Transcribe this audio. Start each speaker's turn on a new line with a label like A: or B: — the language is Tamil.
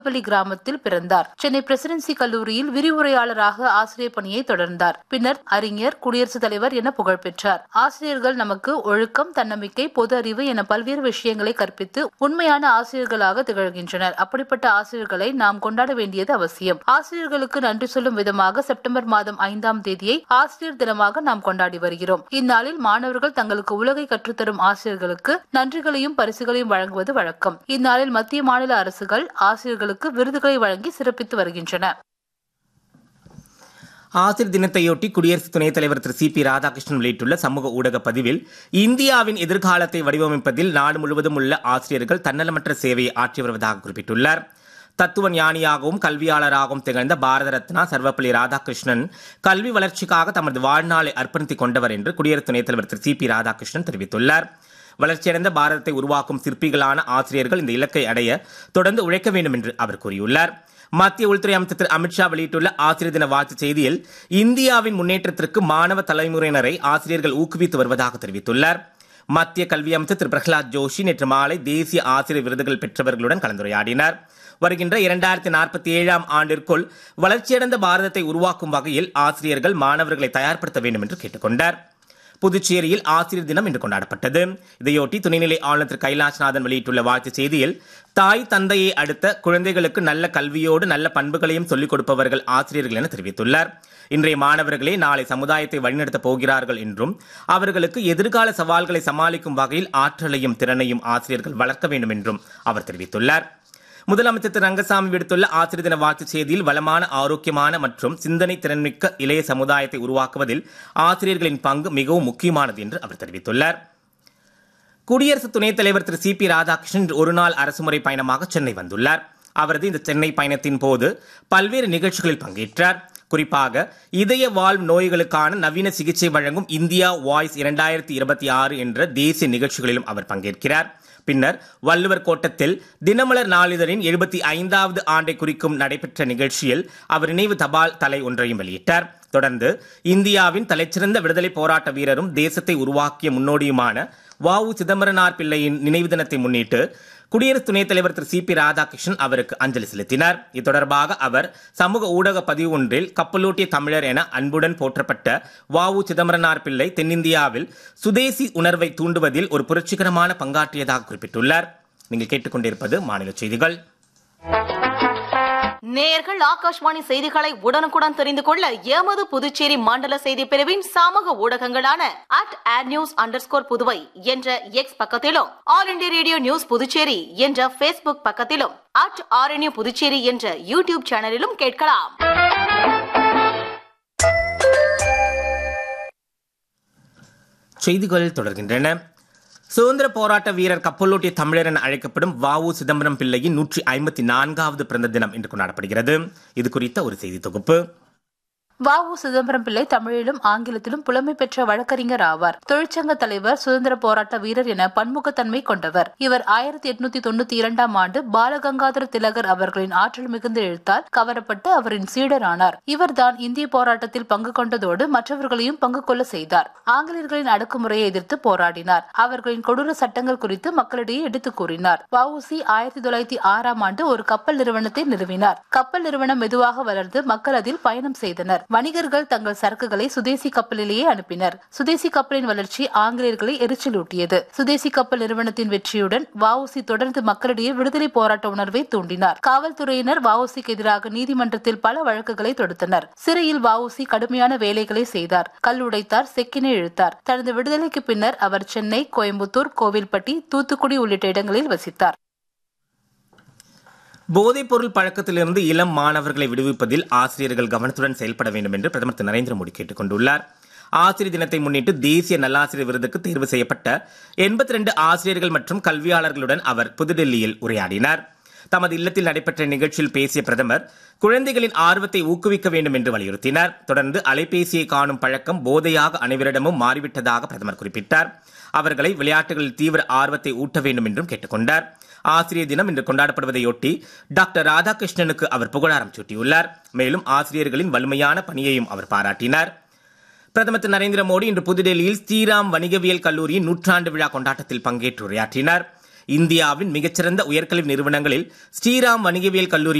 A: பள்ளி கிராமத்தில் பிறந்தார் சென்னை பிரசிடென்சி கல்லூரியில் விரிவுரையாளராக ஆசிரியர் பணியை தொடர்ந்தார் பின்னர் அறிஞர் குடியரசுத் தலைவர் என புகழ் பெற்றார் ஆசிரியர்கள் நமக்கு ஒழுக்கம் தன்னம்பிக்கை பொது அறிவு என பல்வேறு விஷயங்களை கற்பித்து உண்மையான ஆசிரியர்களாக திகழ்கின்றனர் அப்படிப்பட்ட ஆசிரியர்களை நாம் கொண்டாட வேண்டியது அவசியம் ஆசிரியர்களுக்கு நன்றி சொல்லும் விதமாக செப்டம்பர் மாதம் ஐந்தாம் தேதியை ஆசிரியர் தினமாக நாம் கொண்டாடி வருகிறோம் இந்நாளில் மாணவர்கள் தங்களுக்கு உலகை கற்றுத்தரும் ஆசிரியர்களுக்கு நன்றிகளையும் பரிசுகளையும் வழங்குவது வழக்கம் இந்நாளில் மத்திய மாநில அரசுகள் ஆசிரியர்களுக்கு விருதுகளை வழங்கி சிறப்பித்து வருகின்றன
B: ஆசிரியர் தினத்தையொட்டி குடியரசு துணைத் தலைவர் திரு சி பி ராதாகிருஷ்ணன் வெளியிட்டுள்ள சமூக ஊடக பதிவில் இந்தியாவின் எதிர்காலத்தை வடிவமைப்பதில் நாடு முழுவதும் உள்ள ஆசிரியர்கள் தன்னலமற்ற சேவையை ஆற்றி வருவதாக குறிப்பிட்டுள்ளார் தத்துவ ஞானியாகவும் கல்வியாளராகவும் திகழ்ந்த பாரத ரத்னா சர்வப்பள்ளி ராதாகிருஷ்ணன் கல்வி வளர்ச்சிக்காக தமது வாழ்நாளை அர்ப்பணித்துக் கொண்டவர் என்று குடியரசு துணைத் தலைவர் திரு சி பி ராதாகிருஷ்ணன் தெரிவித்துள்ளார் வளர்ச்சியடைந்த பாரதத்தை உருவாக்கும் சிற்பிகளான ஆசிரியர்கள் இந்த இலக்கை அடைய தொடர்ந்து உழைக்க வேண்டும் என்று அவர் கூறியுள்ளார் மத்திய உள்துறை அமைச்சர் திரு அமித்ஷா வெளியிட்டுள்ள ஆசிரியர் தின வாழ்த்துச் செய்தியில் இந்தியாவின் முன்னேற்றத்திற்கு மாணவ தலைமுறையினரை ஆசிரியர்கள் ஊக்குவித்து வருவதாக தெரிவித்துள்ளார் மத்திய கல்வி அமைச்சர் திரு பிரகலாத் ஜோஷி நேற்று மாலை தேசிய ஆசிரியர் விருதுகள் பெற்றவர்களுடன் கலந்துரையாடினார் வருகின்ற இரண்டாயிரத்தி நாற்பத்தி ஏழாம் ஆண்டிற்குள் வளர்ச்சியடைந்த பாரதத்தை உருவாக்கும் வகையில் ஆசிரியர்கள் மாணவர்களை தயார்படுத்த வேண்டும் என்று கேட்டுக்கொண்டார் புதுச்சேரியில் ஆசிரியர் தினம் இன்று கொண்டாடப்பட்டது இதையொட்டி துணைநிலை ஆளுநர் திரு கைலாஷ்நாதன் வெளியிட்டுள்ள வாழ்த்துச் செய்தியில் தாய் தந்தையை அடுத்த குழந்தைகளுக்கு நல்ல கல்வியோடு நல்ல பண்புகளையும் சொல்லிக் கொடுப்பவர்கள் ஆசிரியர்கள் என தெரிவித்துள்ளார் இன்றைய மாணவர்களே நாளை சமுதாயத்தை வழிநடத்தப் போகிறார்கள் என்றும் அவர்களுக்கு எதிர்கால சவால்களை சமாளிக்கும் வகையில் ஆற்றலையும் திறனையும் ஆசிரியர்கள் வளர்க்க வேண்டும் என்றும் அவர் தெரிவித்துள்ளார் முதலமைச்சர் திரு ரங்கசாமி விடுத்துள்ள ஆசிரியர் தின வாழ்த்துச் செய்தியில் வளமான ஆரோக்கியமான மற்றும் சிந்தனை திறன்மிக்க இளைய சமுதாயத்தை உருவாக்குவதில் ஆசிரியர்களின் பங்கு மிகவும் முக்கியமானது என்று அவர் தெரிவித்துள்ளார் குடியரசு துணைத் தலைவர் திரு சி பி ராதாகிருஷ்ணன் இன்று ஒருநாள் அரசுமுறை பயணமாக சென்னை வந்துள்ளார் அவரது இந்த சென்னை பயணத்தின் போது பல்வேறு நிகழ்ச்சிகளில் பங்கேற்றார் குறிப்பாக இதய வாழ் நோய்களுக்கான நவீன சிகிச்சை வழங்கும் இந்தியா வாய்ஸ் இரண்டாயிரத்தி இருபத்தி ஆறு என்ற தேசிய நிகழ்ச்சிகளிலும் அவர் பங்கேற்கிறார் பின்னர் வள்ளுவர் கோட்டத்தில் தினமலர் நாளிதழின் எழுபத்தி ஐந்தாவது ஆண்டை குறிக்கும் நடைபெற்ற நிகழ்ச்சியில் அவர் நினைவு தபால் தலை ஒன்றையும் வெளியிட்டார் தொடர்ந்து இந்தியாவின் தலைச்சிறந்த விடுதலை போராட்ட வீரரும் தேசத்தை உருவாக்கிய முன்னோடியுமான வ உ சிதம்பரனார் பிள்ளையின் நினைவு தினத்தை முன்னிட்டு குடியரசு துணைத் தலைவர் திரு சி பி ராதாகிருஷ்ணன் அவருக்கு அஞ்சலி செலுத்தினார் இது தொடர்பாக அவர் சமூக ஊடக பதிவு ஒன்றில் கப்பலோட்டிய தமிழர் என அன்புடன் போற்றப்பட்ட வ உ சிதம்பரனார் பிள்ளை தென்னிந்தியாவில் சுதேசி உணர்வை தூண்டுவதில் ஒரு புரட்சிகரமான பங்காற்றியதாக குறிப்பிட்டுள்ளார் நீங்கள் கேட்டுக்கொண்டிருப்பது மாநில செய்திகள்
C: நேயர்கள் ஆகாஷ்வாணி செய்திகளை உடனுக்குடன் தெரிந்து கொள்ள எமது புதுச்சேரி மண்டல செய்தி பிரிவின் சமூக ஊடகங்களான at AIR news under Puduvai என்ற எக்ஸ் பக்கத்திலும் All India Radio news Puducherry என்ற பேஸ்புக் பக்கத்திலும் அட் ஆர்என்யூ புதுச்சேரி என்ற யூடியூப் சேனலிலும் கேட்கலாம்
B: செய்திகள் தொடர்கின்றன சுதந்திர போராட்ட வீரர் கப்பலோட்டிய தமிழர் என அழைக்கப்படும் வ உ சிதம்பரம் பிள்ளையின் நூற்றி ஐம்பத்தி நான்காவது பிறந்த தினம் இன்று கொண்டாடப்படுகிறது இது குறித்த ஒரு செய்தி தொகுப்பு
A: வ உ சிதம்பரம் பிள்ளை தமிழிலும் ஆங்கிலத்திலும் புலமை பெற்ற வழக்கறிஞர் ஆவார் தொழிற்சங்க தலைவர் சுதந்திர போராட்ட வீரர் என பன்முகத்தன்மை கொண்டவர் இவர் ஆயிரத்தி எட்நூத்தி தொண்ணூத்தி இரண்டாம் ஆண்டு பாலகங்காதர திலகர் அவர்களின் ஆற்றல் மிகுந்த எழுத்தால் கவரப்பட்டு அவரின் சீடரானார் இவர்தான் இந்திய போராட்டத்தில் பங்கு கொண்டதோடு மற்றவர்களையும் பங்கு கொள்ள செய்தார் ஆங்கிலேயர்களின் அடக்குமுறையை எதிர்த்து போராடினார் அவர்களின் கொடூர சட்டங்கள் குறித்து மக்களிடையே எடுத்துக் கூறினார் வஉசி ஆயிரத்தி தொள்ளாயிரத்தி ஆறாம் ஆண்டு ஒரு கப்பல் நிறுவனத்தை நிறுவினார் கப்பல் நிறுவனம் மெதுவாக வளர்ந்து மக்கள் அதில் பயணம் செய்தனர் வணிகர்கள் தங்கள் சரக்குகளை சுதேசி கப்பலிலேயே அனுப்பினர் சுதேசி கப்பலின் வளர்ச்சி ஆங்கிலேயர்களை எரிச்சலூட்டியது சுதேசி கப்பல் நிறுவனத்தின் வெற்றியுடன் வஉசி தொடர்ந்து மக்களிடையே விடுதலை போராட்ட உணர்வை தூண்டினார் காவல்துறையினர் வஉசிக்கு எதிராக நீதிமன்றத்தில் பல வழக்குகளை தொடுத்தனர் சிறையில் வஉசி கடுமையான வேலைகளை செய்தார் கல் உடைத்தார் செக்கினை இழுத்தார் தனது விடுதலைக்கு பின்னர் அவர் சென்னை கோயம்புத்தூர் கோவில்பட்டி தூத்துக்குடி உள்ளிட்ட இடங்களில் வசித்தார்
B: போதைப்பொருள் பழக்கத்திலிருந்து இளம் மாணவர்களை விடுவிப்பதில் ஆசிரியர்கள் கவனத்துடன் செயல்பட வேண்டும் என்று பிரதமர் திரு நரேந்திர மோடி கேட்டுக் கொண்டுள்ளார் ஆசிரியர் தினத்தை முன்னிட்டு தேசிய நல்லாசிரியர் விருதுக்கு தேர்வு செய்யப்பட்ட எண்பத்தி ரெண்டு ஆசிரியர்கள் மற்றும் கல்வியாளர்களுடன் அவர் புதுடெல்லியில் உரையாடினார் தமது இல்லத்தில் நடைபெற்ற நிகழ்ச்சியில் பேசிய பிரதமர் குழந்தைகளின் ஆர்வத்தை ஊக்குவிக்க வேண்டும் என்று வலியுறுத்தினார் தொடர்ந்து அலைபேசியை காணும் பழக்கம் போதையாக அனைவரிடமும் மாறிவிட்டதாக பிரதமர் குறிப்பிட்டார் அவர்களை விளையாட்டுகளில் தீவிர ஆர்வத்தை ஊட்ட வேண்டும் என்றும் கேட்டுக்கொண்டார் ஆசிரியர் தினம் இன்று கொண்டாடப்படுவதையொட்டி டாக்டர் ராதாகிருஷ்ணனுக்கு அவர் புகழாரம் சூட்டியுள்ளார் மேலும் ஆசிரியர்களின் வலிமையான பணியையும் அவர் பாராட்டினார் பிரதமர் திரு நரேந்திர மோடி இன்று புதுடெல்லியில் ஸ்ரீராம் வணிகவியல் கல்லூரியின் நூற்றாண்டு விழா கொண்டாட்டத்தில் பங்கேற்று உரையாற்றினார் இந்தியாவின் மிகச்சிறந்த உயர்கல்வி நிறுவனங்களில் ஸ்ரீராம் வணிகவியல் கல்லூரி